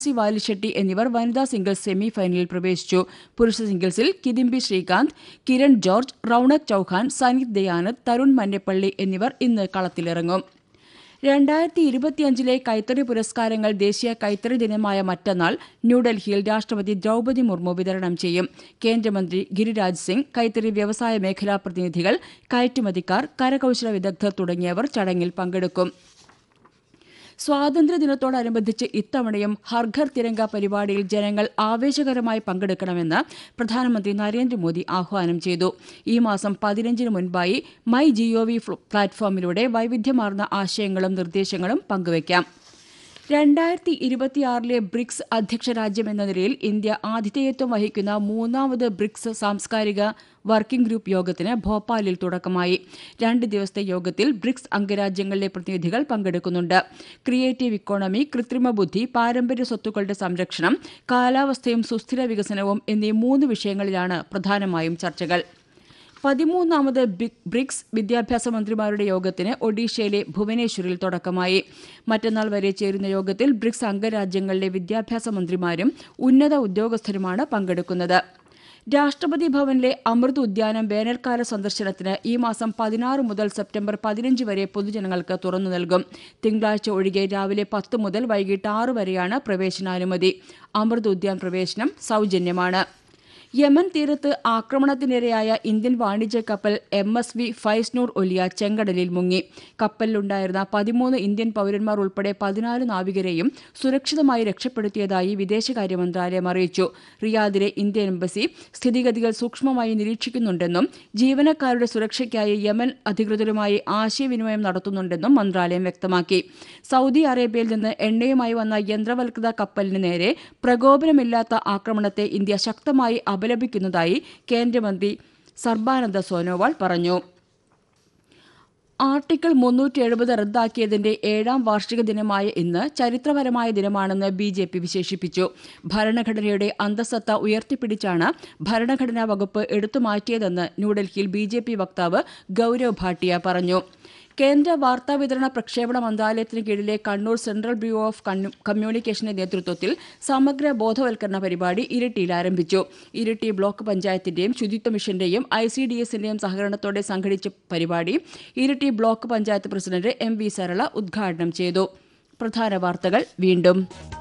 മാനസി വാലിശെട്ടി എന്നിവർ വനിതാ singles semi ഫൈനലിൽ പ്രവേശിച്ചു പുരുഷ സിംഗിൾസിൽ കിദിംബി ശ്രീകാന്ത് കിരൺ ജോർജ് റൌണക് ചൌഹാൻ സനിത് ദയാനന്ദ് തരുൺ മന്നപ്പള്ളി എന്നിവർ ഇന്ന് കളത്തിലിറങ്ങും രണ്ടായിരത്തി ഇരുപത്തിയഞ്ചിലെ കൈത്തറി പുരസ്കാരങ്ങൾ ദേശീയ കൈത്തറി ദിനമായ മറ്റന്നാൾ ന്യൂഡൽഹിയിൽ രാഷ്ട്രപതി ദ്രൌപതി മുർമു വിതരണം ചെയ്യും കേന്ദ്രമന്ത്രി ഗിരിരാജ് സിംഗ് കൈത്തറി വ്യവസായ മേഖലാ പ്രതിനിധികൾ കയറ്റുമതിക്കാർ കരകൌശല വിദഗ്ധർ തുടങ്ങിയവർ ചടങ്ങിൽ പങ്കെടുക്കും സ്വാതന്ത്ര്യദിനത്തോടനുബന്ധിച്ച് ഇത്തവണയും ഹർഘർ തിരങ്ക പരിപാടിയിൽ ജനങ്ങൾ ആവേശകരമായി പങ്കെടുക്കണമെന്ന് പ്രധാനമന്ത്രി നരേന്ദ്രമോദി ആഹ്വാനം ചെയ്തു ഈ മാസം പതിനഞ്ചിന് മുൻപായി മൈ ജിഒവി പ്ലാറ്റ്ഫോമിലൂടെ വൈവിധ്യമാർന്ന ആശയങ്ങളും നിർദ്ദേശങ്ങളും പങ്കുവയ്ക്കാം രണ്ടായിരത്തി ഇരുപത്തിയാറിലെ ബ്രിക്സ് അധ്യക്ഷ രാജ്യമെന്ന നിലയിൽ ഇന്ത്യ ആതിഥേയത്വം വഹിക്കുന്ന മൂന്നാമത് ബ്രിക്സ് സാംസ്കാരിക വർക്കിംഗ് ഗ്രൂപ്പ് യോഗത്തിന് ഭോപ്പാലിൽ തുടക്കമായി രണ്ട് ദിവസത്തെ യോഗത്തിൽ ബ്രിക്സ് അംഗരാജ്യങ്ങളിലെ പ്രതിനിധികൾ പങ്കെടുക്കുന്നുണ്ട് ക്രിയേറ്റീവ് ഇക്കോണമി കൃത്രിമ ബുദ്ധി പാരമ്പര്യ സ്വത്തുക്കളുടെ സംരക്ഷണം കാലാവസ്ഥയും സുസ്ഥിര വികസനവും എന്നീ മൂന്ന് വിഷയങ്ങളിലാണ് പ്രധാനമായും ചർച്ചകൾ പതിമൂന്നാമത് ബ്രിക്സ് വിദ്യാഭ്യാസ മന്ത്രിമാരുടെ യോഗത്തിന് ഒഡീഷയിലെ ഭുവനേശ്വറിൽ തുടക്കമായി മറ്റന്നാൾ വരെ ചേരുന്ന യോഗത്തിൽ ബ്രിക്സ് അംഗരാജ്യങ്ങളിലെ വിദ്യാഭ്യാസ മന്ത്രിമാരും ഉന്നത ഉദ്യോഗസ്ഥരുമാണ് പങ്കെടുക്കുന്നത് രാഷ്ട്രപതി ഭവനിലെ അമൃത് ഉദ്യാനം വേനൽക്കാല സന്ദർശനത്തിന് ഈ മാസം പതിനാറ് മുതൽ സെപ്റ്റംബർ പതിനഞ്ച് വരെ പൊതുജനങ്ങൾക്ക് തുറന്നു നൽകും തിങ്കളാഴ്ച ഒഴികെ രാവിലെ പത്ത് മുതൽ വൈകിട്ട് ആറ് വരെയാണ് പ്രവേശനാനുമതി അമൃത് ഉദ്യാൻ പ്രവേശനം സൗജന്യമാണ് യമൻ തീരത്ത് ആക്രമണത്തിനിരയായ ഇന്ത്യൻ വാണിജ്യ കപ്പൽ എം എസ് വി ഫൈസ്നൂർ ഒലിയ ചെങ്കടലിൽ മുങ്ങി കപ്പലിലുണ്ടായിരുന്ന പതിമൂന്ന് ഇന്ത്യൻ പൌരന്മാർ ഉൾപ്പെടെ പതിനാല് നാവികരെയും സുരക്ഷിതമായി രക്ഷപ്പെടുത്തിയതായി വിദേശകാര്യ മന്ത്രാലയം അറിയിച്ചു റിയാദിലെ ഇന്ത്യൻ എംബസി സ്ഥിതിഗതികൾ സൂക്ഷ്മമായി നിരീക്ഷിക്കുന്നുണ്ടെന്നും ജീവനക്കാരുടെ സുരക്ഷയ്ക്കായി യമൻ അധികൃതരുമായി ആശയവിനിമയം നടത്തുന്നുണ്ടെന്നും മന്ത്രാലയം വ്യക്തമാക്കി സൗദി അറേബ്യയിൽ നിന്ന് എണ്ണയുമായി വന്ന യന്ത്രവൽകൃത കപ്പലിന് നേരെ പ്രകോപനമില്ലാത്ത ആക്രമണത്തെ ഇന്ത്യ ശക്തമായി അപലപിക്കുന്നതായി കേന്ദ്രമന്ത്രി സർബാനന്ദ സോനോവാൾ പറഞ്ഞു ആർട്ടിക്കിൾ മുന്നൂറ്റി എഴുപത് റദ്ദാക്കിയതിന്റെ ഏഴാം വാർഷിക ദിനമായ ഇന്ന് ചരിത്രപരമായ ദിനമാണെന്ന് ബി ജെ പി വിശേഷിപ്പിച്ചു ഭരണഘടനയുടെ അന്തസത്ത ഉയർത്തിപ്പിടിച്ചാണ് ഭരണഘടനാ വകുപ്പ് എടുത്തുമാറ്റിയതെന്ന് ന്യൂഡൽഹിയിൽ ബി ജെ പി വക്താവ് ഗൌരവ് ഭാട്ടിയ പറഞ്ഞു കേന്ദ്ര വാർത്താവിതരണ പ്രക്ഷേപണ മന്ത്രാലയത്തിന് കീഴിലെ കണ്ണൂർ സെൻട്രൽ ബ്യൂറോ ഓഫ് കമ്മ്യൂണിക്കേഷന്റെ നേതൃത്വത്തിൽ സമഗ്ര ബോധവൽക്കരണ പരിപാടി ഇരിട്ടിയിൽ ആരംഭിച്ചു ഇരിട്ടി ബ്ലോക്ക് പഞ്ചായത്തിന്റെയും ശുചിത്വ മിഷന്റെയും ഐ സി ഡി എസിന്റെയും സഹകരണത്തോടെ സംഘടിച്ച പരിപാടി Iritty block panchayat president M V Sarala ഉദ്ഘാടനം ചെയ്തു പ്രധാന വാർത്തകൾ വീണ്ടും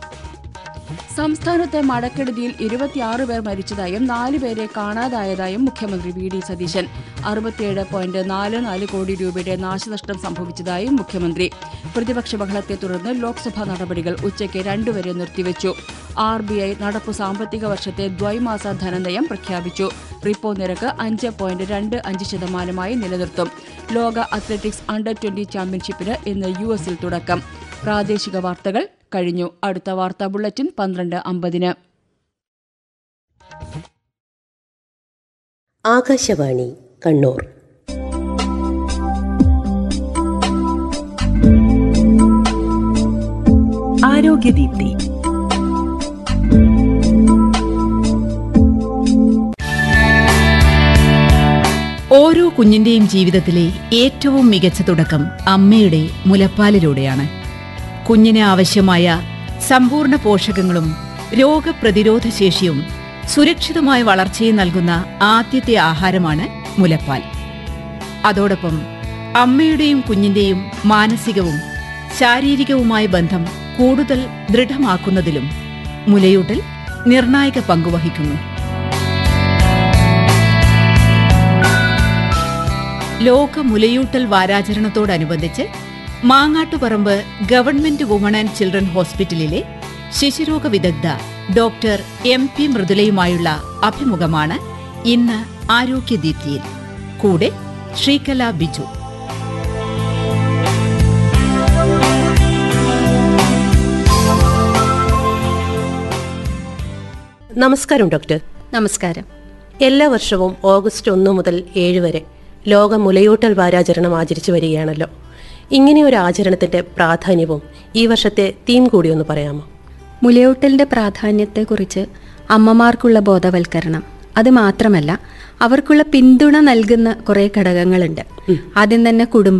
സംസ്ഥാനത്തെ മഴക്കെടുതിയിൽ ഇരുപത്തിയാറ് പേർ മരിച്ചതായും നാല് പേരെ കാണാതായതായും മുഖ്യമന്ത്രി വി ഡി സതീശൻ അറുപത്തിയേഴ് പോയിന്റ് നാല് നാല് കോടി രൂപയുടെ നാശനഷ്ടം സംഭവിച്ചതായും മുഖ്യമന്ത്രി പ്രതിപക്ഷ ബഹളത്തെ തുടർന്ന് ലോക്സഭാ നടപടികൾ ഉച്ചയ്ക്ക് രണ്ടുവരെ നിർത്തിവച്ചു ആർ ബി ഐ നടപ്പു സാമ്പത്തിക വർഷത്തെ ദ്വൈമാസ ധനനയം പ്രഖ്യാപിച്ചു റിപ്പോ നിരക്ക് അഞ്ച് പോയിന്റ് രണ്ട് അഞ്ച് ശതമാനമായി നിലനിർത്തും ലോക അത്ലറ്റിക്സ് അണ്ടർ ട്വന്റി ചാമ്പ്യൻഷിപ്പിന് ഇന്ന് യു എസിൽ തുടക്കം പ്രാദേശിക വാർത്തകൾ കഴിഞ്ഞു അടുത്ത വാർത്താ ബുള്ളറ്റിൻ പന്ത്രണ്ട് അമ്പതിന് ആകാശവാണി കണ്ണൂർ ആരോഗ്യദീപ്തി ഓരോ കുഞ്ഞിന്റെയും ജീവിതത്തിലെ ഏറ്റവും മികച്ച തുടക്കം അമ്മയുടെ മുലപ്പാലിലൂടെയാണ് കുഞ്ഞിന് ആവശ്യമായ സമ്പൂർണ്ണ പോഷകങ്ങളും രോഗപ്രതിരോധ ശേഷിയും സുരക്ഷിതമായ വളർച്ചയും നൽകുന്ന ആദ്യത്തെ ആഹാരമാണ് മുലപ്പാൽ അതോടൊപ്പം അമ്മയുടെയും കുഞ്ഞിന്റെയും മാനസികവും ശാരീരികവുമായ ബന്ധം കൂടുതൽ ദൃഢമാക്കുന്നതിലും മുലയൂട്ടൽ നിർണായക പങ്കുവഹിക്കുന്നു ലോക മുലയൂട്ടൽ വാരാചരണത്തോടനുബന്ധിച്ച് Mangattuparamba government woman and children ഹോസ്പിറ്റലിലെ ശിശുരോഗ വിദഗ്ധ ഡോക്ടർ എം പി മൃദുലയുമായുള്ള അഭിമുഖമാണ് ഇന്ന് ആരോഗ്യദീപ്തിയിൽ കൂടെ ശ്രീകല ബിജു നമസ്കാരം ഡോക്ടർ നമസ്കാരം എല്ലാ വർഷവും ഓഗസ്റ്റ് ഒന്ന് മുതൽ ഏഴ് വരെ ലോക മുലയൂട്ടൽ വാരാചരണം ആചരിച്ചു വരികയാണല്ലോ ഇങ്ങനെ ഒരു ആചരണത്തിന്റെ പ്രാധാന്യവും ഈ വർഷത്തെ തീം കൂടി ഒന്ന് പറയാമോ മുലയൂട്ടലിന്റെ പ്രാധാന്യത്തെക്കുറിച്ച് അമ്മമാർക്കുള്ള ബോധവൽക്കരണം അത് മാത്രമല്ല അവർക്കുള്ള പിന്തുണ നൽകുന്ന കുറേ ഘടകങ്ങളുണ്ട് ആദ്യം തന്നെ കുടുംബം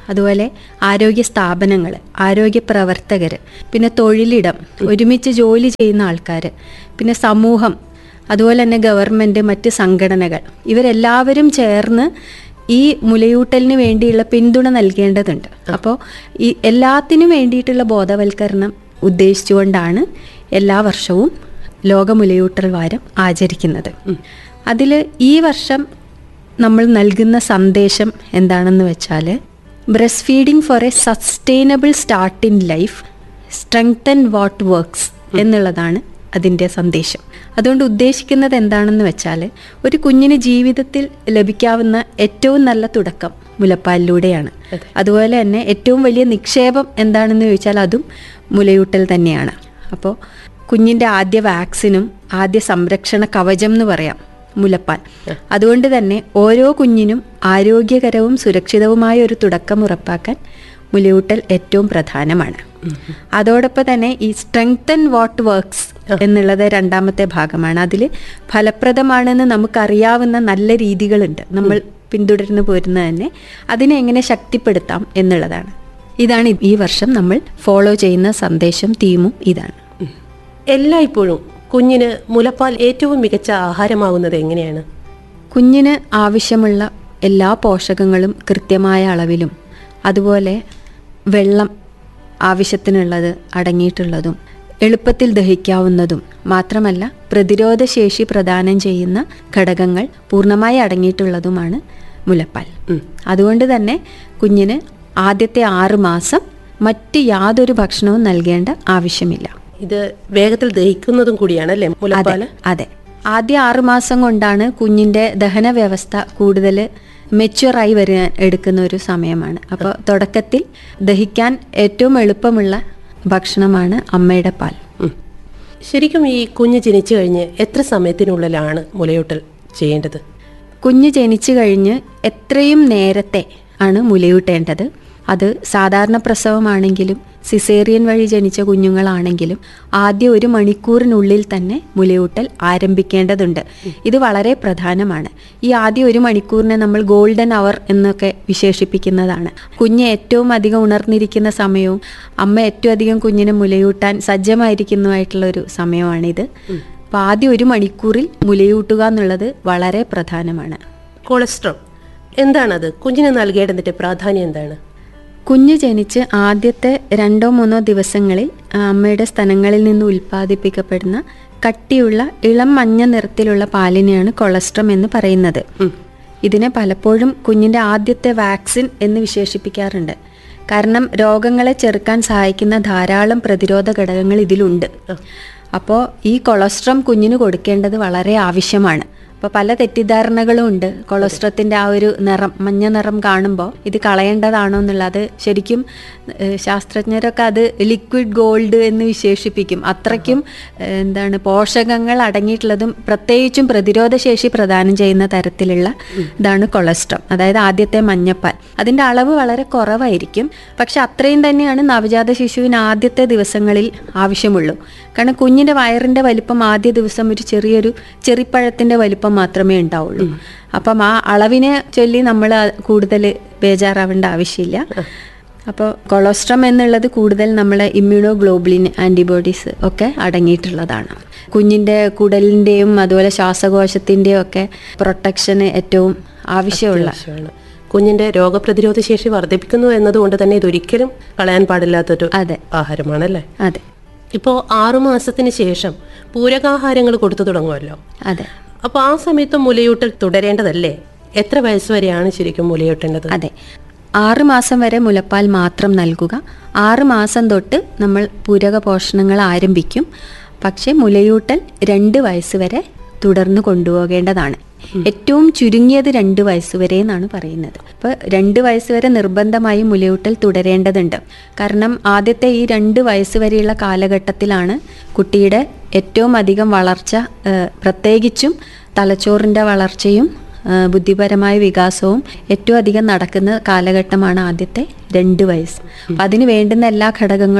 അതുപോലെ ആരോഗ്യ സ്ഥാപനങ്ങൾ ആരോഗ്യ പ്രവർത്തകർ പിന്നെ തൊഴിലിടം ഒരുമിച്ച് ജോലി ചെയ്യുന്ന ആൾക്കാർ പിന്നെ സമൂഹം അതുപോലെ തന്നെ ഗവൺമെൻറ് മറ്റ് സംഘടനകൾ ഇവരെല്ലാവരും ചേർന്ന് ഈ മുലയൂട്ടലിന് വേണ്ടിയുള്ള പിന്തുണ നൽകേണ്ടതുണ്ട് അപ്പോൾ ഈ എല്ലാത്തിനും വേണ്ടിയിട്ടുള്ള ബോധവൽക്കരണം ഉദ്ദേശിച്ചുകൊണ്ടാണ് എല്ലാ വർഷവും ലോക മുലയൂട്ടൽ വാരം ആചരിക്കുന്നത് അതിൽ ഈ വർഷം നമ്മൾ നൽകുന്ന സന്ദേശം എന്താണെന്ന് വെച്ചാൽ breast feeding for a sustainable start in life strengthen what works എന്നുള്ളതാണ് അതിൻ്റെ സന്ദേശം അതുകൊണ്ട് ഉദ്ദേശിക്കുന്നത് എന്താണെന്ന് വെച്ചാൽ ഒരു കുഞ്ഞിന് ജീവിതത്തിൽ ലഭിക്കാവുന്ന ഏറ്റവും നല്ല തുടക്കം മുലപ്പാലിലൂടെയാണ് അതുപോലെ തന്നെ ഏറ്റവും വലിയ നിക്ഷേപം എന്താണെന്ന് ചോദിച്ചാൽ അതും മുലയൂട്ടൽ തന്നെയാണ് അപ്പോൾ കുഞ്ഞിൻ്റെ ആദ്യ വാക്സിനും ആദ്യ സംരക്ഷണ കവചം എന്ന് പറയാം മുലപ്പാൽ അതുകൊണ്ട് തന്നെ ഓരോ കുഞ്ഞിനും ആരോഗ്യകരവും സുരക്ഷിതവുമായ ഒരു തുടക്കം ഉറപ്പാക്കാൻ മുലയൂട്ടൽ ഏറ്റവും പ്രധാനമാണ് അതോടൊപ്പം തന്നെ ഈ സ്ട്രെങ്തൻ വാട്ട് വർക്ക്സ് എന്നുള്ളത് രണ്ടാമത്തെ ഭാഗമാണ് അതിൽ ഫലപ്രദമാണെന്ന് നമുക്കറിയാവുന്ന നല്ല രീതികളുണ്ട് നമ്മൾ പിന്തുടർന്നു പോരുന്നത് തന്നെ അതിനെ എങ്ങനെ ശക്തിപ്പെടുത്താം എന്നുള്ളതാണ് ഇതാണ് ഈ വർഷം നമ്മൾ ഫോളോ ചെയ്യുന്ന സന്ദേശം തീമും ഇതാണ് എല്ലായ്പ്പോഴും കുഞ്ഞിന് മുലപ്പാൽ ഏറ്റവും മികച്ച ആഹാരമാകുന്നത് എങ്ങനെയാണ് കുഞ്ഞിന് ആവശ്യമുള്ള എല്ലാ പോഷകങ്ങളും കൃത്യമായ അളവിലും അതുപോലെ വെള്ളം ആവശ്യത്തിനുള്ളത് അടങ്ങിയിട്ടുള്ളതും എളുപ്പത്തിൽ ദഹിക്കാവുന്നതും മാത്രമല്ല പ്രതിരോധശേഷി പ്രദാനം ചെയ്യുന്ന ഘടകങ്ങൾ പൂർണ്ണമായി അടങ്ങിയിട്ടുള്ളതുമാണ് മുലപ്പാൽ അതുകൊണ്ട് തന്നെ കുഞ്ഞിന് ആദ്യത്തെ ആറ് മാസം മറ്റ് യാതൊരു ഭക്ഷണവും നൽകേണ്ട ആവശ്യമില്ല ഇത് വേഗത്തിൽ ദഹിക്കുന്നതും കൂടിയാണല്ലേ മുലപ്പാല് അതെ ആദ്യ ആറു മാസം കൊണ്ടാണ് കുഞ്ഞിന്റെ ദഹന വ്യവസ്ഥ കൂടുതൽ മെച്യൂറായി വരാൻ എടുക്കുന്ന ഒരു സമയമാണ് അപ്പോൾ തുടക്കത്തിൽ ദഹിക്കാൻ ഏറ്റവും എളുപ്പമുള്ള ഭക്ഷണമാണ് അമ്മയുടെ പാൽ ഉം. ശരിക്കും ഈ കുഞ്ഞ് ജനിച്ചു കഴിഞ്ഞ് എത്ര സമയത്തിനുള്ളിലാണ് മുലയൂട്ടൽ ചെയ്യേണ്ടത് കുഞ്ഞ് ജനിച്ചു കഴിഞ്ഞ് എത്രയും നേരത്തെ ആണ് മുലയൂട്ടേണ്ടത് അത് സാധാരണ പ്രസവമാണെങ്കിലും സിസേറിയൻ വഴി ജനിച്ച കുഞ്ഞുങ്ങളാണെങ്കിലും ആദ്യ ഒരു മണിക്കൂറിനുള്ളിൽ തന്നെ മുലയൂട്ടൽ ആരംഭിക്കേണ്ടതുണ്ട് ഇത് വളരെ പ്രധാനമാണ് ഈ ആദ്യ ഒരു മണിക്കൂറിനെ നമ്മൾ ഗോൾഡൻ അവർ എന്നൊക്കെ വിശേഷിപ്പിക്കുന്നതാണ് കുഞ്ഞ് ഏറ്റവും അധികം ഉണർന്നിരിക്കുന്ന സമയവും അമ്മ ഏറ്റവും അധികം കുഞ്ഞിനെ മുലയൂട്ടാൻ സജ്ജമായിരിക്കുന്നതായിട്ടുള്ള ഒരു സമയമാണിത് അപ്പോൾ ആദ്യ ഒരു മണിക്കൂറിൽ മുലയൂട്ടുക എന്നുള്ളത് വളരെ പ്രധാനമാണ് കൊളസ്ട്രോൾ എന്താണത് കുഞ്ഞിന് നൽകേണ്ടതിന്റെ പ്രാധാന്യം എന്താണ് കുഞ്ഞ് ജനിച്ച് ആദ്യത്തെ രണ്ടോ മൂന്നോ ദിവസങ്ങളിൽ ആ, അമ്മയുടെ സ്തനങ്ങളിൽ നിന്ന് ഉൽപ്പാദിപ്പിക്കപ്പെടുന്ന കട്ടിയുള്ള ഇളം മഞ്ഞ നിറത്തിലുള്ള പാലിനെയാണ് കൊളസ്ട്രം എന്ന് പറയുന്നത് ഇതിനെ പലപ്പോഴും കുഞ്ഞിൻ്റെ ആദ്യത്തെ വാക്സിൻ എന്ന് വിശേഷിപ്പിക്കാറുണ്ട് കാരണം രോഗങ്ങളെ ചെറുക്കാൻ സഹായിക്കുന്ന ധാരാളം പ്രതിരോധ ഘടകങ്ങൾ ഇതിലുണ്ട് അപ്പോൾ ഈ കൊളസ്ട്രം കുഞ്ഞിന് കൊടുക്കേണ്ടത് വളരെ ആവശ്യമാണ് അപ്പോൾ പല തെറ്റിദ്ധാരണകളും ഉണ്ട് കൊളസ്ട്രത്തിൻ്റെ ആ ഒരു നിറം മഞ്ഞ നിറം കാണുമ്പോൾ ഇത് കളയേണ്ടതാണോ എന്നുള്ളത് ശരിക്കും ഏഹ്, ശാസ്ത്രജ്ഞരൊക്കെ അത് ലിക്വിഡ് ഗോൾഡ് എന്ന് വിശേഷിപ്പിക്കും അത്രയ്ക്കും ഏഹ്, എന്താണ് പോഷകങ്ങൾ അടങ്ങിയിട്ടുള്ളതും പ്രത്യേകിച്ചും പ്രതിരോധശേഷി പ്രദാനം ചെയ്യുന്ന തരത്തിലുള്ള ഇതാണ് കൊളസ്ട്രം അതായത് ആദ്യത്തെ മഞ്ഞപ്പാൽ അതിൻ്റെ അളവ് വളരെ കുറവായിരിക്കും പക്ഷെ അത്രയും തന്നെയാണ് നവജാത ശിശുവിന് ആദ്യത്തെ ദിവസങ്ങളിൽ ആവശ്യമുള്ളൂ കാരണം കുഞ്ഞിൻ്റെ വയറിൻ്റെ വലിപ്പം ആദ്യ ദിവസം ഒരു ചെറിയൊരു ചെറിപ്പഴത്തിൻ്റെ വലിപ്പം മാത്രമേ ഉണ്ടാവുള്ളൂ അപ്പം ആ അളവിനെ ചൊല്ലി നമ്മൾ കൂടുതൽ ബേജാറാവേണ്ട ആവശ്യമില്ല അപ്പോൾ കൊളസ്ട്രം എന്നുള്ളത് കൂടുതൽ നമ്മളെ ഇമ്മ്യൂണോഗ്ലോബുലിൻ ആൻറ്റിബോഡീസ് ഒക്കെ അടങ്ങിയിട്ടുള്ളതാണ് കുഞ്ഞിൻ്റെ കുടലിൻ്റെയും അതുപോലെ ശ്വാസകോശത്തിൻ്റെയും ഒക്കെ പ്രൊട്ടക്ഷന് ഏറ്റവും ആവശ്യമുള്ള ആവശ്യമാണ് കുഞ്ഞിന്റെ രോഗപ്രതിരോധ ശേഷി വർദ്ധിപ്പിക്കുന്നു എന്നതുകൊണ്ട് തന്നെ ഇതൊരിക്കലും കളയാൻ പാടില്ലാത്തൊരു അതെ. ആഹാരമാണല്ലേ അതെ ഇപ്പോൾ ആറുമാസത്തിന് ശേഷം പൂരകാഹാരങ്ങൾ കൊടുത്തു തുടങ്ങുമല്ലോ അതെ അപ്പോൾ ആ സമയത്ത് മുലയൂട്ടൽ തുടരേണ്ടതല്ലേ എത്ര വയസ്സ് വരെയാണ് ശരിക്കും മുലയൂട്ടേണ്ടത് അതെ ആറ് മാസം വരെ മുലപ്പാൽ മാത്രം നൽകുക ആറ് മാസം തൊട്ട് നമ്മൾ പൂരക പോഷണങ്ങൾ ആരംഭിക്കും പക്ഷേ മുലയൂട്ടൽ രണ്ട് വയസ്സ് വരെ തുടർന്ന് കൊണ്ടുപോകേണ്ടതാണ് ഏറ്റവും ചുരുങ്ങിയത് രണ്ട് വയസ്സ് വരെ എന്നാണ് പറയുന്നത് അപ്പോൾ രണ്ട് വയസ്സ് വരെ നിർബന്ധമായും മുലയൂട്ടൽ തുടരേണ്ടതുണ്ട് കാരണം ആദ്യത്തെ ഈ രണ്ട് വയസ്സ് വരെയുള്ള കാലഘട്ടത്തിലാണ് കുട്ടിയുടെ ഏറ്റവും അധികം വളർച്ച ഏഹ്, പ്രത്യേകിച്ചും തലച്ചോറിൻ്റെ വളർച്ചയും ആ, ബുദ്ധിപരമായ വികാസവും ഏറ്റവും അധികം നടക്കുന്ന കാലഘട്ടമാണ് ആദ്യത്തെ രണ്ട് വയസ്സ് അപ്പം അതിന് വേണ്ടുന്ന എല്ലാ ഘടകങ്ങളും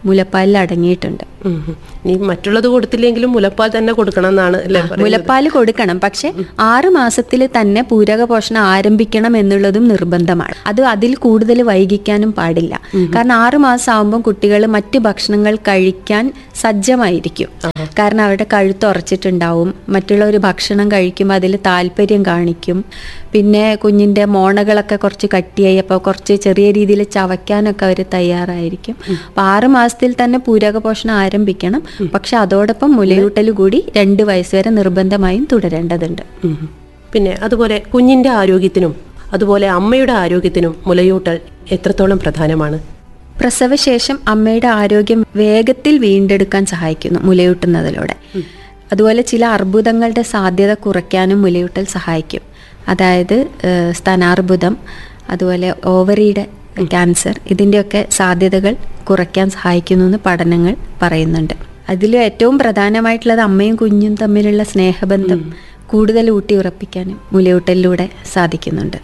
മുലപ്പാലിൽ അടങ്ങിയിട്ടുണ്ട് ഉം ഉം. ഇനി മറ്റുള്ളത് കൊടുത്തില്ലെങ്കിലും മുലപ്പാൽ തന്നെ കൊടുക്കണം എന്നാണ് അല്ലേ പറയുന്നത്? മുലപ്പാൽ കൊടുക്കണം പക്ഷെ ആറ് മാസത്തിൽ തന്നെ പൂരക പോഷണം ആരംഭിക്കണം എന്നുള്ളതും നിർബന്ധമാണ് അത് അതിൽ കൂടുതൽ വൈകിക്കാനും പാടില്ല കാരണം ആറ് മാസം ആകുമ്പോൾ കുട്ടികൾ മറ്റ് ഭക്ഷണങ്ങൾ കഴിക്കാൻ സജ്ജമായിരിക്കും കാരണം അവരുടെ കഴുത്ത് ഉറച്ചിട്ടുണ്ടാവും മറ്റുള്ള ഒരു ഭക്ഷണം കഴിക്കുമ്പോൾ അതിൽ താല്പര്യം കാണിക്കും പിന്നെ കുഞ്ഞിൻ്റെ മോണകളൊക്കെ കുറച്ച് കട്ടിയായി അപ്പോൾ കുറച്ച് ചെറിയ രീതിയിൽ ചവയ്ക്കാനൊക്കെ അവർ തയ്യാറായിരിക്കും അപ്പോൾ ആറ് മാസത്തിൽ തന്നെ പൂരക പോഷണം ആരംഭിക്കണം പക്ഷെ അതോടൊപ്പം മുലയൂട്ടൽ കൂടി രണ്ട് വയസ്സ് വരെ നിർബന്ധമായും തുടരേണ്ടതുണ്ട് ഉം ഉം. പിന്നെ അതുപോലെ കുഞ്ഞിന്റെ ആരോഗ്യത്തിനും അതുപോലെ അമ്മയുടെ ആരോഗ്യത്തിനും മുലയൂട്ടൽ എത്രത്തോളം പ്രധാനമാണ് പ്രസവശേഷം അമ്മയുടെ ആരോഗ്യം വേഗത്തിൽ വീണ്ടെടുക്കാൻ സഹായിക്കുന്നു മുലയൂട്ടുന്നതിലൂടെ അതുപോലെ ചില അർബുദങ്ങളുടെ സാധ്യത കുറയ്ക്കാനും മുലയൂട്ടൽ സഹായിക്കും അതായത് ഏഹ്, സ്തനാർബുദം അതുപോലെ ഓവറിയുടെ ക്യാൻസർ ഇതിൻ്റെയൊക്കെ സാധ്യതകൾ കുറയ്ക്കാൻ സഹായിക്കുന്നു എന്ന് പഠനങ്ങൾ പറയുന്നുണ്ട് അതിൽ ഏറ്റവും പ്രധാനമായിട്ടുള്ളത് അമ്മയും കുഞ്ഞും തമ്മിലുള്ള സ്നേഹബന്ധം കൂടുതൽ ഊട്ടി ഉറപ്പിക്കാനും മുലയൂട്ടലിലൂടെ സാധിക്കുന്നുണ്ട്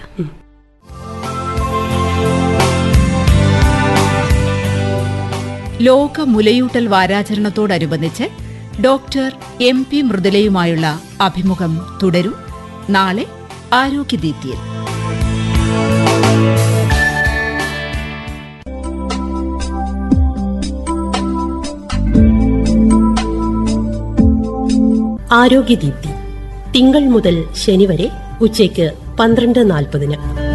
ലോക മുലയൂട്ടൽ വാരാചരണത്തോടനുബന്ധിച്ച് ഡോക്ടർ എം പി മൃദുലയുമായുള്ള അഭിമുഖം തുടരും നാളെ ആരോഗ്യദീപ്തിയിൽ ആരോഗ്യദീപ്തി തിങ്കൾ മുതൽ ശനി വരെ ഉച്ചയ്ക്ക് പന്ത്രണ്ട് നാൽപ്പതിന്